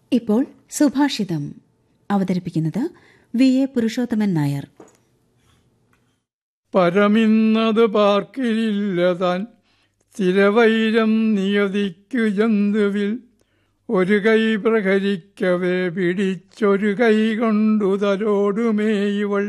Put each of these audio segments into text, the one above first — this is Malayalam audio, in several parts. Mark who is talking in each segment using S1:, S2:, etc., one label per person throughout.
S1: ഇപ്പോൾ സുഭാഷിതം അവതരിപ്പിക്കുന്നത് വി എ പുരുഷോത്തമൻ നായർ
S2: പരമിന്നത് പാർക്കിലില്ല താൻ സ്ഥിരവൈരം നിയതിക്കു ജന്തുവിൽ ഒരു കൈ പ്രഹരിക്കവേ പിടിച്ചൊരു കൈ കൊണ്ടു തലോടുമേ ഇവൾ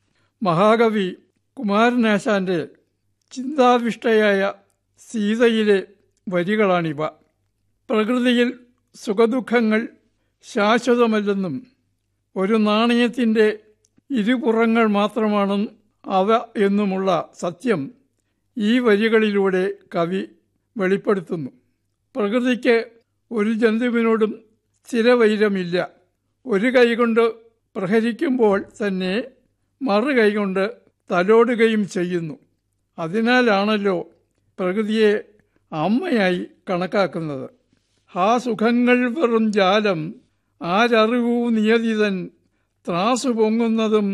S2: മഹാകവി കുമാരനാശാന്റെ ചിന്താവിഷ്ടയായ സീതയിലെ വരികളാണിവ പ്രകൃതിയിൽ സുഖദുഃഖങ്ങൾ ശാശ്വതമല്ലെന്നും ഒരു നാണയത്തിൻ്റെ ഇരുപുറങ്ങൾ മാത്രമാണ് അവ എന്നുമുള്ള സത്യം ഈ വരികളിലൂടെ കവി വെളിപ്പെടുത്തുന്നു പ്രകൃതിക്ക് ഒരു ജന്തുവിനോടും സ്ഥിരവൈരമില്ല ഒരു കൈകൊണ്ട് പ്രഹരിക്കുമ്പോൾ തന്നെ മറു കൈകൊണ്ട് തലോടുകയും ചെയ്യുന്നു അതിനാലാണല്ലോ പ്രകൃതിയെ അമ്മയായി കണക്കാക്കുന്നത് ആ സുഖങ്ങൾ വെറും ജാലം ആരറിവൂ നിയതിതൻ ത്രാസു പൊങ്ങുന്നതും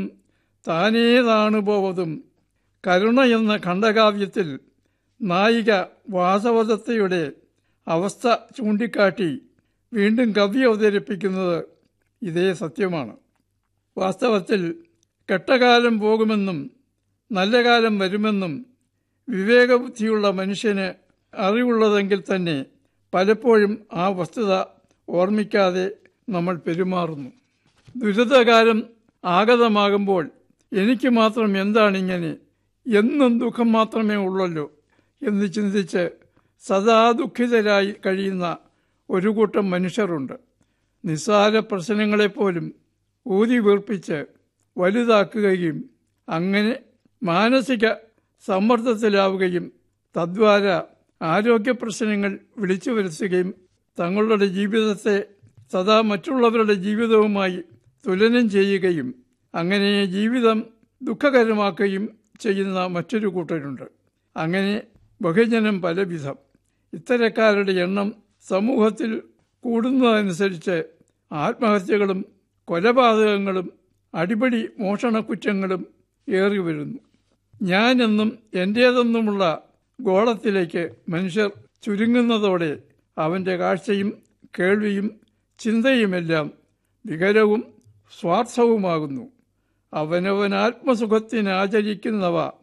S2: താനേതാണുപോവതും കരുണ എന്ന ഖണ്ഡകാവ്യത്തിൽ നായിക വാസവദത്തയുടെ അവസ്ഥ ചൂണ്ടിക്കാട്ടി വീണ്ടും കവി അവതരിപ്പിക്കുന്നത് ഇതേ സത്യമാണ് വാസ്തവത്തിൽ കെട്ടകാലം പോകുമെന്നും നല്ല കാലം വരുമെന്നും വിവേകബുദ്ധിയുള്ള മനുഷ്യന് അറിവുള്ളതെങ്കിൽ തന്നെ പലപ്പോഴും ആ വസ്തുത ഓർമ്മിക്കാതെ നമ്മൾ പെരുമാറുന്നു ദുരിതകാലം ആഗതമാകുമ്പോൾ എനിക്ക് മാത്രം എന്താണിങ്ങനെ എന്നും ദുഃഖം മാത്രമേ ഉള്ളല്ലോ എന്ന് ചിന്തിച്ച് സദാ ദുഃഖിതരായി കഴിയുന്ന ഒരു കൂട്ടം മനുഷ്യരുണ്ട് നിസ്സാര പ്രശ്നങ്ങളെപ്പോലും ഊതി വീർപ്പിച്ച് വലുതാക്കുകയും അങ്ങനെ മാനസിക സമ്മർദ്ദത്തിലാവുകയും തദ്വാര ആരോഗ്യ പ്രശ്നങ്ങൾ വിളിച്ചു വരുത്തുകയും തങ്ങളുടെ ജീവിതത്തെ സദാ മറ്റുള്ളവരുടെ ജീവിതവുമായി തുലനം ചെയ്യുകയും അങ്ങനെ ജീവിതം ദുഃഖകരമാക്കുകയും ചെയ്യുന്ന മറ്റൊരു കൂട്ടരുണ്ട് അങ്ങനെ ബഹുജനം പലവിധം ഇത്തരക്കാരുടെ എണ്ണം സമൂഹത്തിൽ കൂടുന്നതനുസരിച്ച് ആത്മഹത്യകളും കൊലപാതകങ്ങളും അടിപടി മോഷണക്കുറ്റങ്ങളും ഏറി വരുന്നു ഞാനെന്നും എൻ്റേതെന്നുമുള്ള ഗോളത്തിലേക്ക് മനുഷ്യർ ചുരുങ്ങുന്നതോടെ അവൻ്റെ കാഴ്ചയും കേൾവിയും ചിന്തയുമെല്ലാം വികലവും സ്വാർത്ഥവുമാകുന്നു അവനവൻ ആത്മസുഖത്തിനാചരിക്കുന്നവ